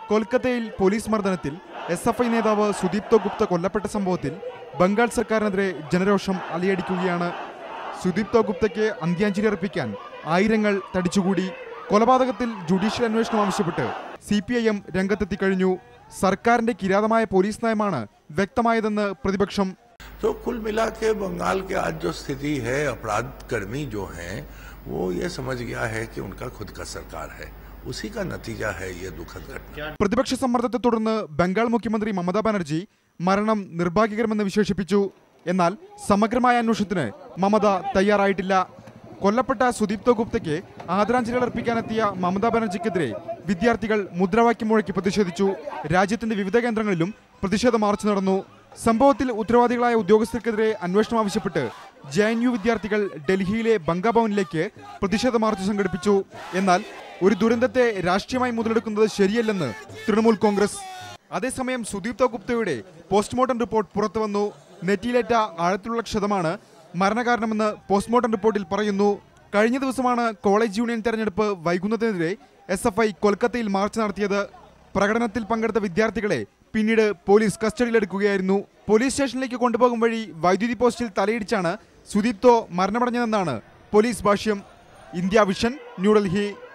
കൊൽക്കത്തയിൽ പോലീസ് മർദ്ദനത്തിൽ S F I നേതാവ് സുദീപ്തോ ഗുപ്ത കൊല്ലപ്പെട്ട സംഭവത്തിൽ ബംഗാൾ സർക്കാരിനെതിരെ ജനരോഷം അലയടിക്കുകയാണ് സുദീപ്തോ ഗുപ്തയ്ക്ക് അന്ത്യാഞ്ജലി അർപ്പിക്കാൻ ആയിരങ്ങൾ തടിച്ചുകൂടി കൊലപാതകത്തിൽ ജുഡീഷ്യൽ അന്വേഷണം ആവശ്യപ്പെട്ട് സി പി ഐ എം രംഗത്തെത്തി കഴിഞ്ഞു സർക്കാരിന്റെ കിരാതമായ പോലീസ് നയമാണ് വ്യക്തമായതെന്ന് പ്രതിപക്ഷം तो कुल मिला के बंगाल के आज जो स्थिति है अपराध कर्मी जो हैं वो ये समझ गया है कि उनका खुद का सरकार है उसी का नतीजा है ये दुखद घटना പ്രതിപക്ഷ സമ്മർദ്ദത്തെ തുടർന്ന് ബംഗാൾ മുഖ്യമന്ത്രി മമതാ ബാനർജി മരണം നിർഭാഗ്യകരമെന്ന് വിശേഷിപ്പിച്ചു എന്നാൽ സമഗ്രമായ അന്വേഷണത്തിന് മമത തയ്യാറായിട്ടില്ല കൊല്ലപ്പെട്ട സുദീപ്തോ ഗുപ്തയ്ക്ക് ആദരാഞ്ജലികൾ അർപ്പിക്കാനെത്തിയ മമതാ ബാനർജിക്കെതിരെ വിദ്യാർത്ഥികൾ മുദ്രാവാക്യം മുഴക്കി പ്രതിഷേധിച്ചു രാജ്യത്തിന്റെ വിവിധ കേന്ദ്രങ്ങളിലും പ്രതിഷേധ മാർച്ച് നടന്നു സംഭവത്തിൽ ഉത്തരവാദികളായ ഉദ്യോഗസ്ഥർക്കെതിരെ അന്വേഷണം ആവശ്യപ്പെട്ട് ജെ എൻ യു വിദ്യാർത്ഥികൾ ഡൽഹിയിലെ ബംഗഭവനിലേക്ക് പ്രതിഷേധ മാർച്ച് സംഘടിപ്പിച്ചു എന്നാൽ ഒരു ദുരന്തത്തെ രാഷ്ട്രീയമായി മുതലെടുക്കുന്നത് ശരിയല്ലെന്ന് തൃണമൂൽ കോൺഗ്രസ് അതേസമയം സുദീപ്ത ഗുപ്തയുടെ പോസ്റ്റ്മോർട്ടം റിപ്പോർട്ട് പുറത്തുവന്നു നെറ്റിയിലേറ്റ ആഴത്തിലുള്ള ക്ഷതമാണ് മരണകാരണമെന്ന് പോസ്റ്റ്മോർട്ടം റിപ്പോർട്ടിൽ പറയുന്നു കഴിഞ്ഞ ദിവസമാണ് കോളേജ് യൂണിയൻ തെരഞ്ഞെടുപ്പ് വൈകുന്നതിനെതിരെ എസ് എഫ് ഐ കൊൽക്കത്തയിൽ മാർച്ച് നടത്തിയത് പ്രകടനത്തിൽ പങ്കെടുത്ത വിദ്യാർത്ഥികളെ പിന്നീട് പോലീസ് കസ്റ്റഡിയിലെടുക്കുകയായിരുന്നു പോലീസ് സ്റ്റേഷനിലേക്ക് കൊണ്ടുപോകും വഴി വൈദ്യുതി പോസ്റ്റിൽ തലയിടിച്ചാണ് സുദീപ്തോ മരണമടഞ്ഞതെന്നാണ് പോലീസ് ഭാഷ്യം ഇന്ത്യ വിഷൻ ന്യൂഡൽഹി